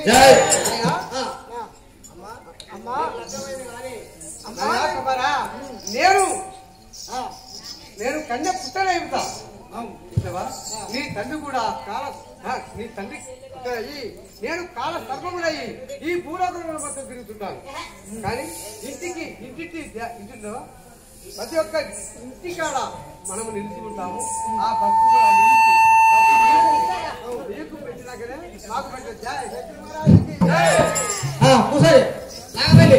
జై అమ్మా నాయనా కుమారా, నేను ఆ, నేను కన్య పుట్టనే ఇవ్వతా చూసావా? నీ తండ్రి కూడా కాల ఆ, నీ తండ్రి పుట్టయి నేను కాల సర్పముడయి ఈ భూలోకంలో మొత్తం తిరుగుతుంటాను కానీ ఇంటికి ఇంటికి ఇంటిలో ప్రతి ఒక్క ఇంటి కాడ మనము నిలిచి ఉంటాము ఆ భక్తు కూడా నిలిచి నీకు పెట్టినాకనే మాకు పెట్ట జై శక్తి మహారాజుకి జై. కూసారి నాగపల్లి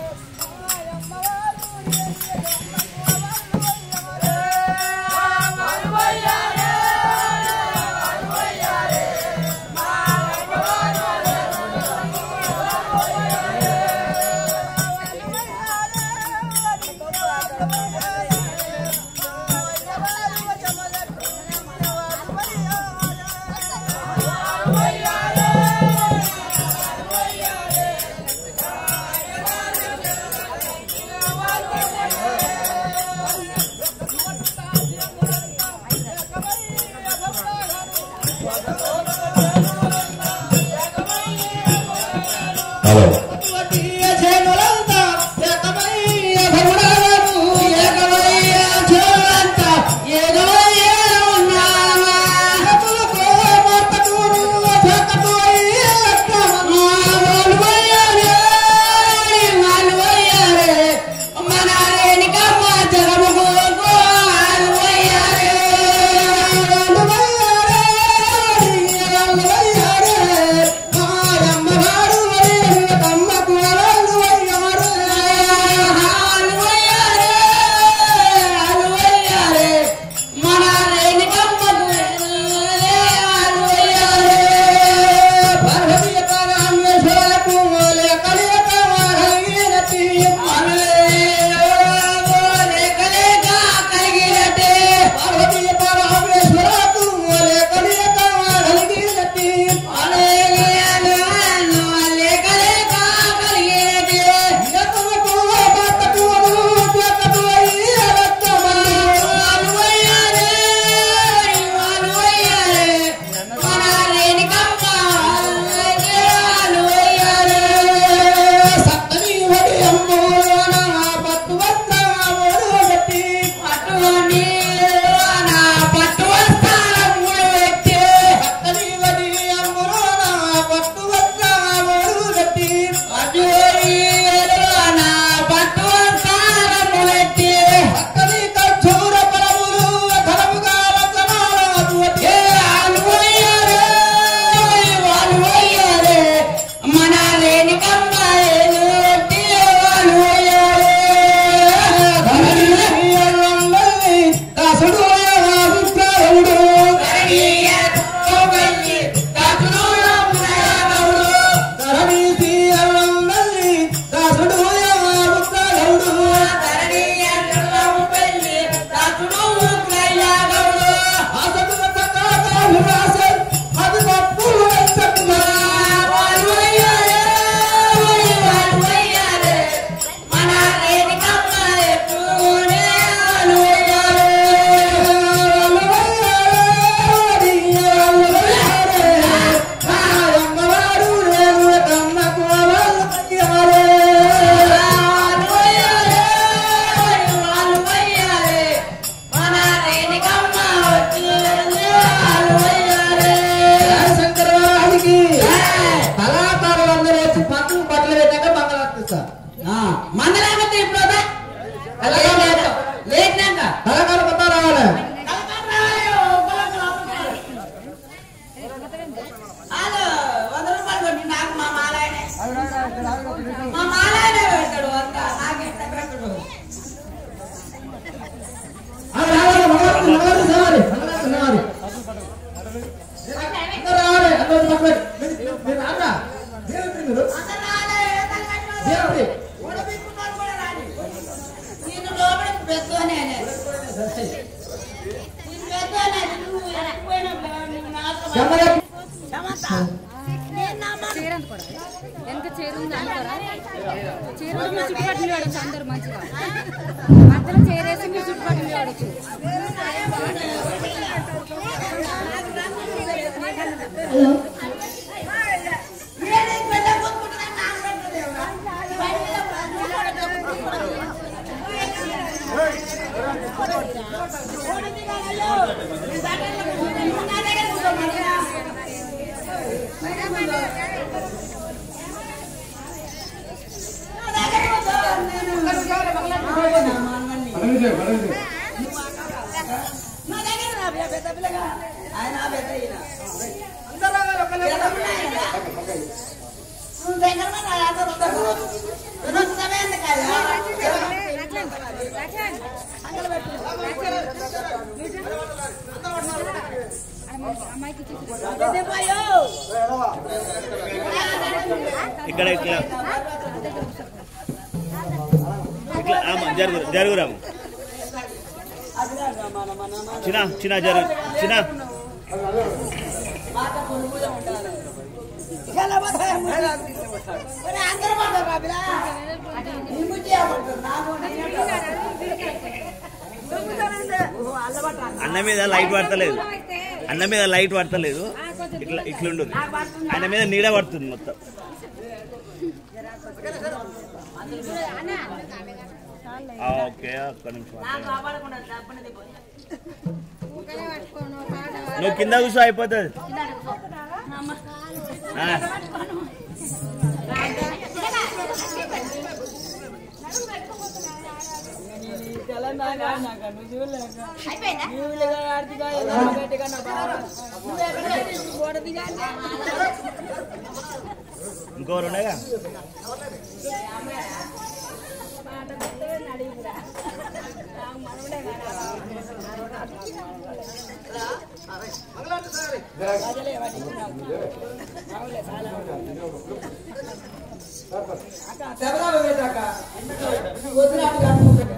వాడు చెప్తా ఆ, మందలేకపోతే ఇప్పుడు వద్దా? లేదు, లేదు. లేచినాక. కళాకారు కొత్త రావాలి హలో, వంద రూపాయలు కొట్టి నాకు మా మాలాయనే. మా మాలాయనే పెడతాడు అంతా. నాకెంత పెట్టడు? అది రావాలి మంగళవారం మంగళవారం రావాలి మంగళవారం రావాలి అందరూ రావాలి అందరూ పక్కన మీరు- మీరు రారా దేవుడి మీరు అందరూ రాలే, అందరూ కట్టిన దేవుడి ఊడబిక్కున్నోళ్ళు కూడా రాని. నేను లోపలికి పెద్దోనే నేను. నేను పెద్దోనే, నువ్వు ఎక్కువైనా నువ్వు నాతో జమ్మలే చీరంత కూడా వెనక చీర ఉంది అనుకోరా చీర ఉంటే మీరు చుట్టుపక్కల వాడచ్చు అందరు మంచిగా మధ్యలో చీరేసి మీరు చుట్టుపక్కల వాడచ్చు నేనే పెద్ద కొట్టుకుంటున్నా, నాకు పెట్టలేవురా. బయట మీద నా దగ్గర రా, పెద్ద పెద్ద పిల్లగా. ఆయన పెద్ద ఈయన. నువ్వు దగ్గర రా, అందరూ వస్తారు. నువ్వు వస్తావే ఎందుకయ్యా? అమ్మాయికి ఇచ్చేసి పెద్దపోయో. ఇక్కడ ఇట్లా ఇట్లా ఆమా జరుగు జరుగురాము చిన్న చిన్న జరుగు చిన్న ఇలా పోతాయి, ముందు. ఒరే, అందరూ పడతారు రా, పిల్ల. నీ ముచ్చి ఏమంటారు? నాకు అన్న మీద లైట్ పడతలేదు అన్న మీద లైట్ పడతలేదు ఇట్లా ఇట్లుండు ఆయన మీద నీడ పడుతుంది మొత్తం ఆ, ఓకే ఒక్క నిమిషం నువ్వు కింద కూర్చో అయిపోతుంది ఆ, ఇంకోరు ఉన్నాయిగా శబరాలు పెట్టాక వదిలేట్టు కట్టుకుంటాడు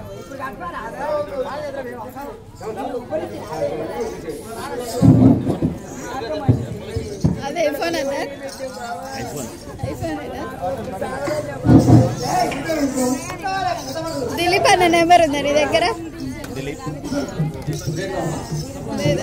అదే ఫోన్ అన్నా ఐఫోన్ ఐఫోన్ దిలీప్ అన్న నెంబర్ ఉందా నీ దగ్గర దిలీప్ లేదా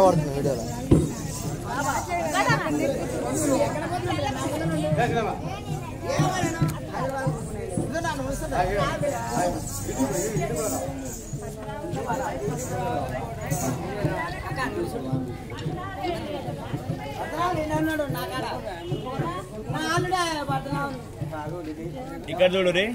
ఇక్కడ చూడు రే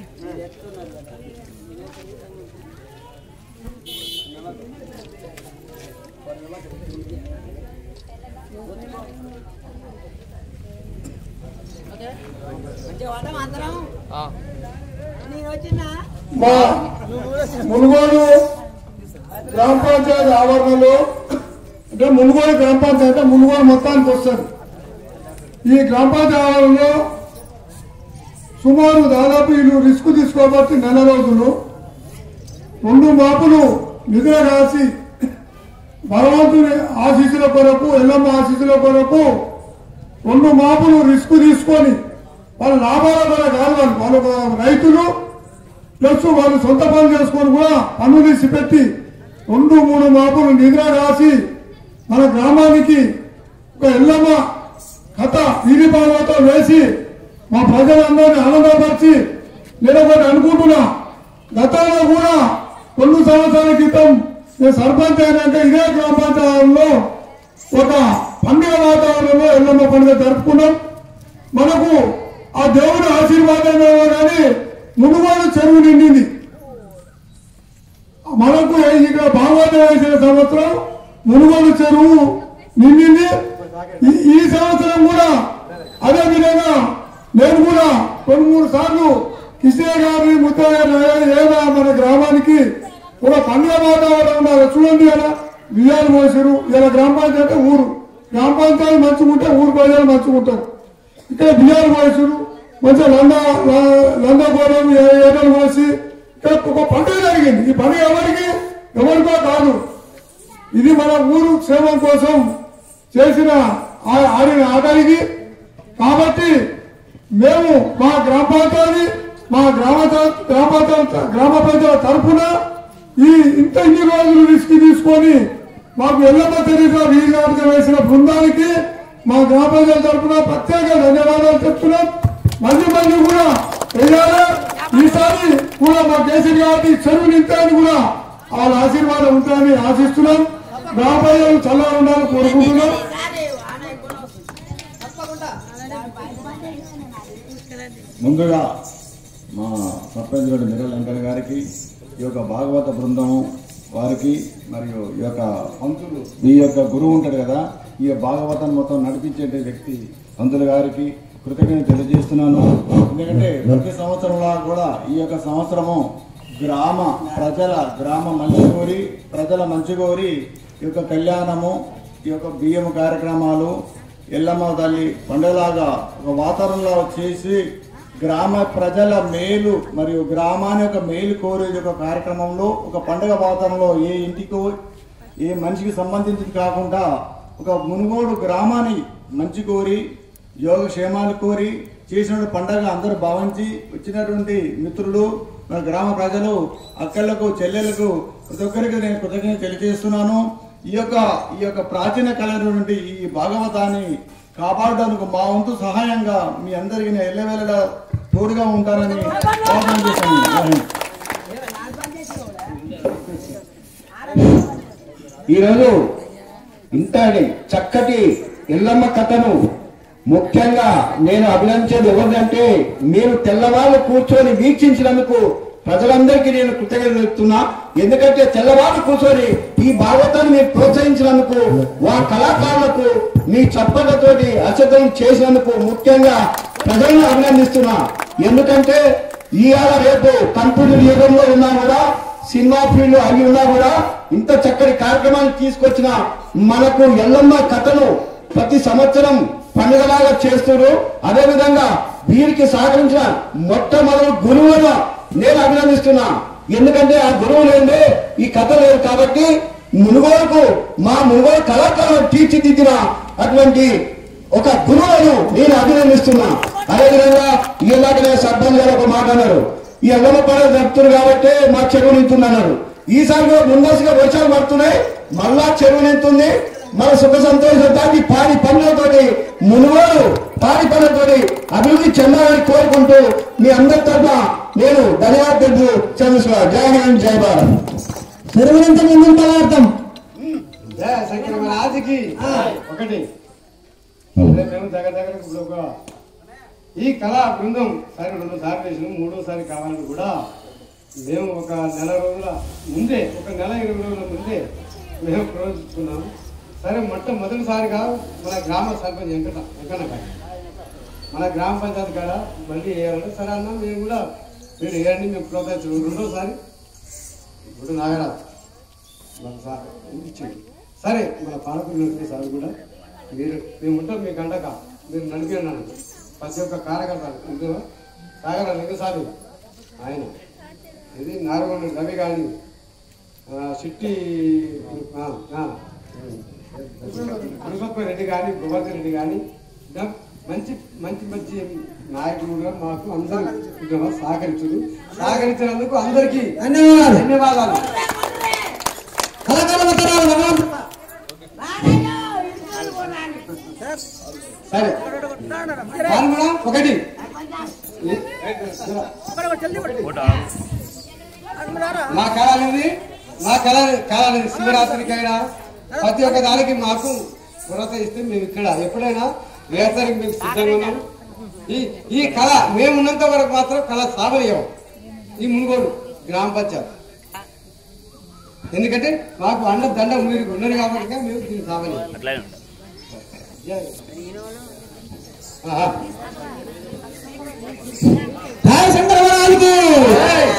మా మునుగోడు గ్రామ పంచాయతీ ఆవరణలో అంటే మునుగోడు గ్రామ పంచాయతీ అంటే మునుగోడు మొత్తానికి వస్తుంది ఈ గ్రామ పంచాయతీ ఆవరణలో సుమారు దాదాపు వీళ్ళు రిస్క్ తీసుకోబట్టి నెల రోజులు రెండు మాపులు నిద్ర రాసి భగవంతుని ఆశీస్సుల కొరకు ఎల్లమ్మ ఆశీస్సుల కొరకు రెండు మాపులు రిస్క్ తీసుకొని వాళ్ళ లాభాల ద్వారా కాదు వాళ్ళు వాళ్ళు ఒక రైతులు ప్లస్ వాళ్ళు సొంత పనులు చేసుకొని కూడా పన్ను తీసి పెట్టి రెండు మూడు మాపులు నిద్ర రాసి మన గ్రామానికి ఒక ఎల్లమ్మ కథ వీధి భాగంతో వేసి మా ప్రజలందరినీ ఆనందపరిచి నేను ఒకటి అనుకుంటున్నా గతంలో కూడా రెండు సంవత్సరాల క్రితం నేను సర్పంచ్ అయినాక ఇదే గ్రామ పంచాయతీలో ఒక పండుగ వాతావరణంలో ఎల్లమ్మ పండుగ జరుపుకున్నాం మనకు ఆ దేవుడు ఆశీర్వాదం ఏమో కానీ మునుగోడు చెరువు నిండింది మనకు ఇక్కడ భాగవతం వేసిన సంవత్సరం మునుగోడు చెరువు నిండింది ఈ- ఈ సంవత్సరం కూడా అదే విధంగా నేను కూడా రెండు మూడు సార్లు కిషయ్య గారిని ముద్దయ్య గారిని ఏదా మన గ్రామానికి ఒక పండుగ వాతావరణం ఉండాలి చూడండి ఇలా బియ్యాలు పోసారు ఇలా గ్రామ పంచాయతీ ఊరు గ్రామ పంచాయతీ మంచుకుంటే ఊరు ప్రజలు మంచుకుంటారు ఇక్కడ బియ్యాలు పోసారు మంచిగా లంద లంద గోడలు ఏడలు పోసి ఇక్కడ ఒక పండుగ జరిగింది ఈ పండుగ ఎవరికి ఎవరికో కాదు ఇది మన ఊరు క్షేమం కోసం చేసిన ఆ- ఆడిన ఆటలకి కాబట్టి మేము మా గ్రామ పంచాయతీ మా గ్రామ స- గ్రామ పంచాయతీ గ్రామ పంచాయతీ తరఫున ఈ ఇంత ఇన్ని రోజులు రిస్క్ తీసుకొని మాకు ఎల్లమ్మ చరిత్ర వీలు వేసిన బృందానికి మా గ్రామ పంచాయతీ తరఫున ప్రత్యేక ధన్యవాదాలు చెప్తున్నాం మళ్ళీ మళ్ళీ కూడా వెయ్యాలి ఈసారి కూడా మా కేసరి గారికి చెరువు నింపాయని కూడా వాళ్ళ ఆశీర్వాదం ఉంటాయని ఆశిస్తున్నాం గ్రామ ప్రజలు చల్లగా ఉండాలని కోరుకుంటున్నాం ముందుగా మా సర్పంచ్ గడు మిరల్ వెంకట గారికి ఈ యొక్క భాగవత బృందము వారికి మరియు ఈ యొక్క పంతులు ఈ యొక్క గురువు ఉంటాడు కదా ఈ భాగవతాన్ని మొత్తం నడిపించే వ్యక్తి పంతులు గారికి కృతజ్ఞత తెలియజేస్తున్నాను ఎందుకంటే ప్రతి సంవత్సరంలా కూడా ఈ యొక్క సంవత్సరము గ్రామ ప్రజల గ్రామ మంచి కోరి ప్రజల మంచి కోరి ఈ యొక్క కళ్యాణము ఈ యొక్క బియ్యం కార్యక్రమాలు ఎల్లమ్మ తల్లి పండుగలాగా ఒక వాతావరణంలో చేసి గ్రామ ప్రజల మేలు మరియు గ్రామాన్ని ఒక మేలు కోరే ఒక కార్యక్రమంలో ఒక పండుగ వాతావరణంలో ఏ ఇంటికో ఏ మనిషికి సంబంధించింది కాకుండా ఒక మునుగోడు గ్రామాన్ని మంచి కోరి యోగక్షేమాలు కోరి చేసిన పండగ అందరూ భావించి వచ్చినటువంటి మిత్రులు మన గ్రామ ప్రజలు అక్కలకు చెల్లెలకు ప్రతి ఒక్కరికి నేను కృతజ్ఞత తెలియజేస్తున్నాను ఈ యొక్క ఈ యొక్క ప్రాచీన కళైనటువంటి ఈ భాగవతాన్ని కాపాడడానికి మా వంతు సహాయంగా మీ అందరికీ నేను ఎల్లవేళలా తోడుగా ఉంటానని ప్రార్థన చేశాను జై హింద్. ఈరోజు ఇంతటి చక్కటి ఎల్లమ్మ కథను ముఖ్యంగా నేను అభినందించేది ఎవరిదంటే మీరు తెల్లవాళ్ళు కూర్చొని వీక్షించినందుకు ప్రజలందరికీ నేను కృతజ్ఞత చెప్తున్నా ఎందుకంటే తెల్లవాళ్ళు కూర్చొని ఈ భాగవతాన్ని మీరు ప్రోత్సహించినందుకు వా కళాకారులకు మీ చప్పట్లతోటి అశ్రద్ధం చేసినందుకు ముఖ్యంగా ప్రజలను అభినందిస్తున్నా ఎందుకంటే ఇవాళ రేపు కంప్యూటర్ యుగంలో ఉన్నా కూడా సినిమా ఫీల్డ్ అవి ఉన్నా కూడా ఇంత చక్కటి కార్యక్రమాన్ని తీసుకొచ్చిన మనకు ఎల్లమ్మ కథను ప్రతి సంవత్సరం పండుగలాగా చేస్తున్నారు అదే విధంగా వీరికి సహకరించిన మొట్టమొదటి గురువులను నేను అభినందిస్తున్నా ఎందుకంటే ఆ గురువు లేదే ఈ కథ లేదు కాబట్టి మునుగోడుకు మా మునుగోడు కళాకారులు తీర్చిదిద్దిన అటువంటి ఒక గురువులను నేను అభినందిస్తున్నా అదేవిధంగా ఇలాగనే సర్పంచ్ గారు ఒక మాట అన్నారు ఈ ఎల్లమ్మ పండుగ జరుపుతున్నారు కాబట్టి మా చెరువు నింతుంది అన్నారు ఈసారి కూడా ముందస్తుగా వర్షాలు పడుతున్నాయి మళ్ళా చెరువు నింతుంది మన సుఖ సంతోషానికి పాడి పనులతోటి మునుగోడు పాడి పనులతోటి అభివృద్ధి చెందాలని కోరుకుంటూ మీ అందరి తరఫున నేను ధన్యవాదాలు చంద్రశేఖర జై హింద్ జై భారత్ చెరువు నుంచి నిందిన పదార్థం జయ సంఖ్య రాజుకి ఒకటి మేము దగ్గర దగ్గర ఇప్పుడు ఒక ఈ కళా బృందం సరే రెండు సార్లు వేసినాం మూడోసారి కావాలని కూడా మేము ఒక నెల రోజుల ముందే ఒక నెల ఇరవై రోజుల ముందే మేము ప్రవేశిస్తున్నాం సరే మొట్టమొదటిసారిగా మన గ్రామ సర్పంచ్ వెంకట వెంకన్న గారు మన గ్రామ పంచాయతీ కాడ మళ్ళీ వేయాలంటే సరే అన్న మేము కూడా మీరు వేయండి మేము ప్రోత్సహించడం రెండోసారి ఇప్పుడు నాగరాజు మన సార్ ఇచ్చింది సరే మన పాలకులు సార్ కూడా మీరు మేము ఉంటాం మీకు అండక మీరు నడిపినాను ప్రతి ఒక్క కార్యకర్త ఇంకో సాగర లింగసారి ఆయన ఇది నారగొండ రవి కానీ సిట్టి గురుగొప్ప రెడ్డి కానీ గోవర్ధన్ రెడ్డి కానీ ఇంకా మంచి మంచి మంచి నాయకులు కూడా మాకు అందరూ ఇక్కడ సహకరించారు సహకరించినందుకు అందరికీ ధన్యవాదాలు ధన్యవాదాలు కళాకారుల వతనాలు భగవంతుడు సరే పాల్గొన ఒకటి మా కళ అనేది మా కళ కళ అనేది శివరాత్రికైనా ప్రతి ఒక్క దానికి మాకు ప్రోత్సహిస్తే మేము ఇక్కడ ఎప్పుడైనా వేసరికి మేము సిద్ధంగా ఉన్నాం ఈ ఈ కళ మేము ఉన్నంత వరకు మాత్రం కళ సాగనీయం ఈ మునుగోడు గ్రామ పంచాయత్ ఎందుకంటే మాకు అండ దండ మీరు ఉన్నది కాబట్టి మేము దీన్ని సాగనీయం అట్లానే ఉంటుంది ఆహా. రాయ శంకరవరానికి ఏయ్!